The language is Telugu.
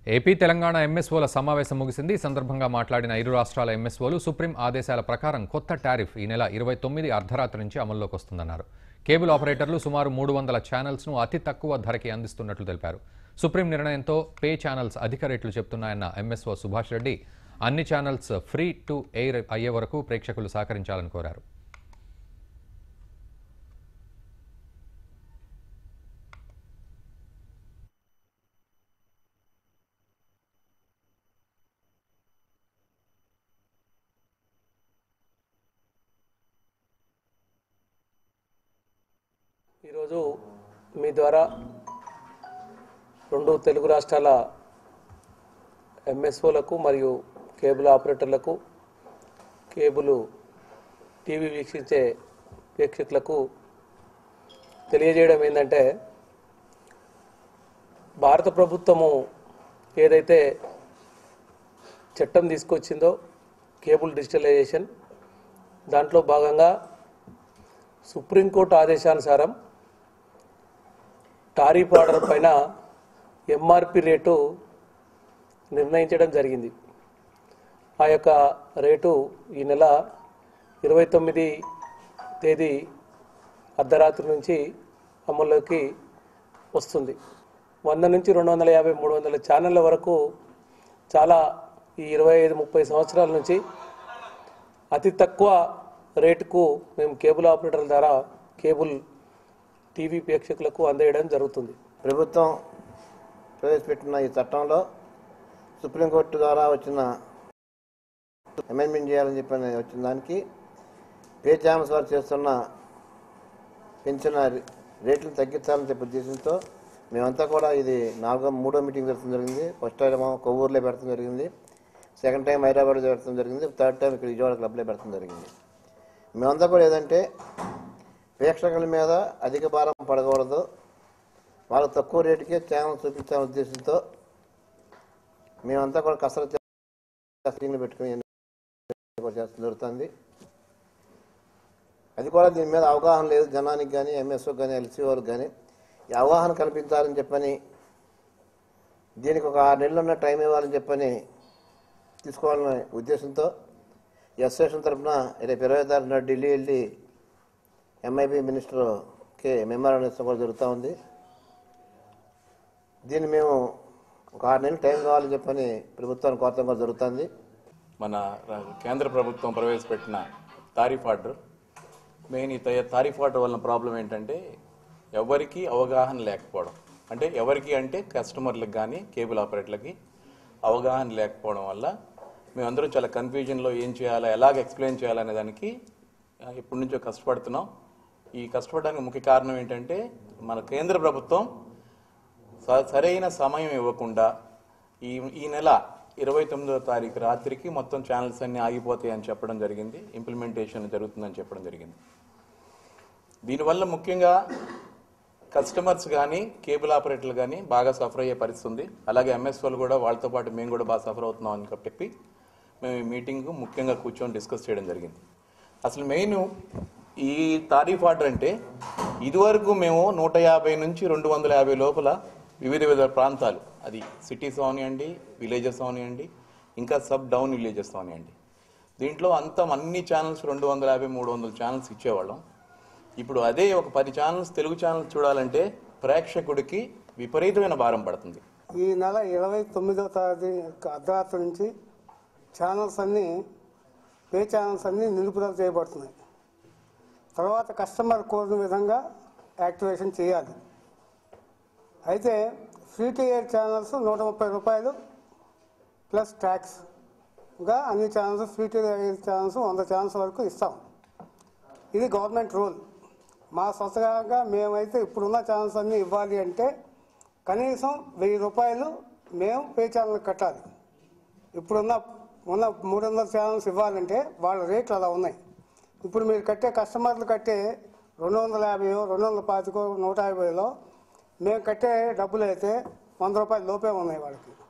ఏపీ తెలంగాణ ఎంఎస్ఓల సమావేశం ముగిసింది ఈ సందర్భంగా మాట్లాడిన ఇరు రాష్ట్రాల ఎంఎస్ఓలు సుప్రీం ఆదేశాల ప్రకారం కొత్త టారిఫ్ ఈ నెల ఇరవై తొమ్మిది అర్ధరాత్రి నుంచి అమల్లోకి వస్తుందన్నారు కేబుల్ ఆపరేటర్లు సుమారు మూడు వందల ఛానల్స్ను అతి తక్కువ ధరకి అందిస్తున్నట్లు తెలిపారు సుప్రీం నిర్ణయంతో పే ఛానల్స్ అధిక రేట్లు చెప్తున్నాయన్న ఎంఎస్ఓ సుభాష్ రెడ్డి అన్ని ఛానల్స్ ఫ్రీ టు ఎయిర్ అయ్యే వరకు ప్రేక్షకులు సహకరించాలని కోరారు ఈరోజు మీ ద్వారా రెండు తెలుగు రాష్ట్రాల ఎంఎస్ఓలకు మరియు కేబుల్ ఆపరేటర్లకు కేబుల్ టీవీ వీక్షించే ప్రేక్షకులకు తెలియజేయడం ఏంటంటే భారత ప్రభుత్వము ఏదైతే చట్టం తీసుకొచ్చిందో కేబుల్ డిజిటలైజేషన్ దాంట్లో భాగంగా సుప్రీంకోర్టు ఆదేశానుసారం టారిఫ్ ఆర్డర్ పైన ఎంఆర్పి రేటు నిర్ణయించడం జరిగింది ఆ యొక్క రేటు ఈ నెల ఇరవై తొమ్మిది తేదీ అర్ధరాత్రి నుంచి అమల్లోకి వస్తుంది వంద నుంచి రెండు వందల యాభై మూడు వందల ఛానళ్ళ వరకు చాలా ఈ ఇరవై ఐదు ముప్పై సంవత్సరాల నుంచి అతి తక్కువ రేటుకు మేము కేబుల్ ఆపరేటర్ల ద్వారా కేబుల్ టీవీ ప్రేక్షకులకు అందజేయడం జరుగుతుంది ప్రభుత్వం ప్రవేశపెట్టిన ఈ చట్టంలో సుప్రీంకోర్టు ద్వారా వచ్చిన అమెండ్మెంట్ చేయాలని చెప్పని వచ్చిన దానికి పే ఛానల్స్ వారు చేస్తున్న పెంచిన రేట్లు తగ్గించాలని చెప్పే ఉద్దేశంతో మేమంతా కూడా ఇది నాలుగో మూడో మీటింగ్ జరగడం జరిగింది ఫస్ట్ టైం కొవ్వూరులో పెడతాం జరిగింది సెకండ్ టైం హైదరాబాద్లో పెడతాం జరిగింది థర్డ్ టైం ఇక్కడ విజయవాడ క్లబ్లో పెడతాం జరిగింది మేమంతా కూడా ఏదంటే ప్రేక్షకుల మీద అధిక భారం పడకూడదు వాళ్ళు తక్కువ రేటుకే ఛానల్ చూపించాలనే ఉద్దేశంతో మేమంతా కూడా కసరత్తు స్క్రీన్లు పెట్టుకుని కూడా చేస్తూ జరుగుతుంది అది కూడా దీని మీద అవగాహన లేదు జనానికి కానీ ఎంఎస్ఓ కానీ ఎల్సీ వాళ్ళకి కానీ ఈ అవగాహన కల్పించాలని చెప్పని దీనికి ఒక ఆరు నెలలు ఉన్న టైం ఇవ్వాలని చెప్పని తీసుకోవాలనే ఉద్దేశంతో ఈ అసోసియేషన్ తరఫున రేపు ఇరవై తారీఖున ఢిల్లీ వెళ్ళి ఎంఐబి మినిస్టర్కి మెమోరాండం ఇస్తాం కూడా జరుగుతూ ఉంది దీన్ని మేము ఒక ఆరు నెలలు టైం కావాలని చెప్పని ప్రభుత్వానికి కోరటం కూడా జరుగుతుంది మన ర- కేంద్ర ప్రభుత్వం ప్రవేశపెట్టిన తారీఫ్ ఆర్డర్ మెయిన్ ఈ త- తారీఫ్ ఆర్డర్ వలన ప్రాబ్లం ఏంటంటే ఎవరికి అవగాహన లేకపోవడం అంటే ఎవరికి అంటే కస్టమర్లకు కానీ కేబుల్ ఆపరేటర్లకి అవగాహన లేకపోవడం వల్ల మేమందరం చాలా కన్ఫ్యూజన్లో ఏం చేయాలా ఎలాగ ఎక్స్ప్లెయిన్ చేయాలనే దానికి ఆ, ఎప్పటి నుంచో కష్టపడుతున్నాం ఈ కష్టపడడానికి ముఖ్య కారణం ఏంటంటే మన కేంద్ర ప్రభుత్వం స- సరైన సమయం ఇవ్వకుండా ఈ ఈ నెల ఇరవై తొమ్మిదవ తారీఖు రాత్రికి మొత్తం ఛానల్స్ అన్ని ఆగిపోతాయి అని చెప్పడం జరిగింది ఇంప్లిమెంటేషన్ జరుగుతుందని చెప్పడం జరిగింది దీనివల్ల ముఖ్యంగా కస్టమర్స్ కానీ కేబుల్ ఆపరేటర్లు కానీ బాగా సఫర్ అయ్యే పరిస్థితి ఉంది అలాగే ఎంఎస్ఓలు కూడా వాళ్ళతో పాటు మేము కూడా బాగా సఫర్ అవుతున్నాం అని చెప్పి మేము ఈ మీటింగ్ ముఖ్యంగా కూర్చొని డిస్కస్ చేయడం జరిగింది అసలు మెయిన్ ఈ తారీఫ్ ఆర్డర్ అంటే ఇదివరకు మేము నూట యాభై నుంచి రెండు వందల యాభై లోపల వివిధ వివిధ ప్రాంతాలు అది సిటీస్ అవనివ్వండి విలేజెస్ అవనివ్వండి ఇంకా సబ్ డౌన్ విలేజెస్ అవనివ్వండి దీంట్లో అంతా అన్ని ఛానల్స్ రెండు వందల యాభై మూడు వందల ఛానల్స్ ఇచ్చేవాళ్ళం ఇప్పుడు అదే ఒక పది ఛానల్స్ తెలుగు ఛానల్స్ చూడాలంటే ప్రేక్షకుడికి విపరీతమైన భారం పడుతుంది ఈ నెల ఇరవై తొమ్మిదవ తారీఖు అర్ధరాత్రి నుంచి ఛానల్స్ అన్నీ పే ఛానల్స్ అన్నీ నిలుపుదల చేయబడుతున్నాయి తర్వాత కస్టమర్ కోరిన విధంగా యాక్టివేషన్ చేయాలి అయితే ఫ్రీ టు ఎయిర్ ఛానల్స్ నూట ముప్పై రూపాయలు ప్లస్ ట్యాక్స్గా అన్ని channels free to air channels వంద ఛానల్స్ వరకు ఇస్తాం ఇది గవర్నమెంట్ రూల్ మా స్వతహాగా మేమైతే ఇప్పుడున్న ఛానల్స్ అన్నీ ఇవ్వాలి అంటే కనీసం వెయ్యి రూపాయలు మేము పే ఛానల్ కట్టాలి ఇప్పుడున్న ఉన్న మూడు వందల ఛానల్స్ ఇవ్వాలంటే వాళ్ళ రేట్లు అలా ఉన్నాయి ఇప్పుడు మీరు కట్టే కస్టమర్లు కట్టే రెండు వందల యాభైయో రెండు వందల పాతికో నూట యాభైలో మేము కట్టే డబ్బులు అయితే వంద రూపాయల లోపే ఉన్నాయి వాళ్ళకి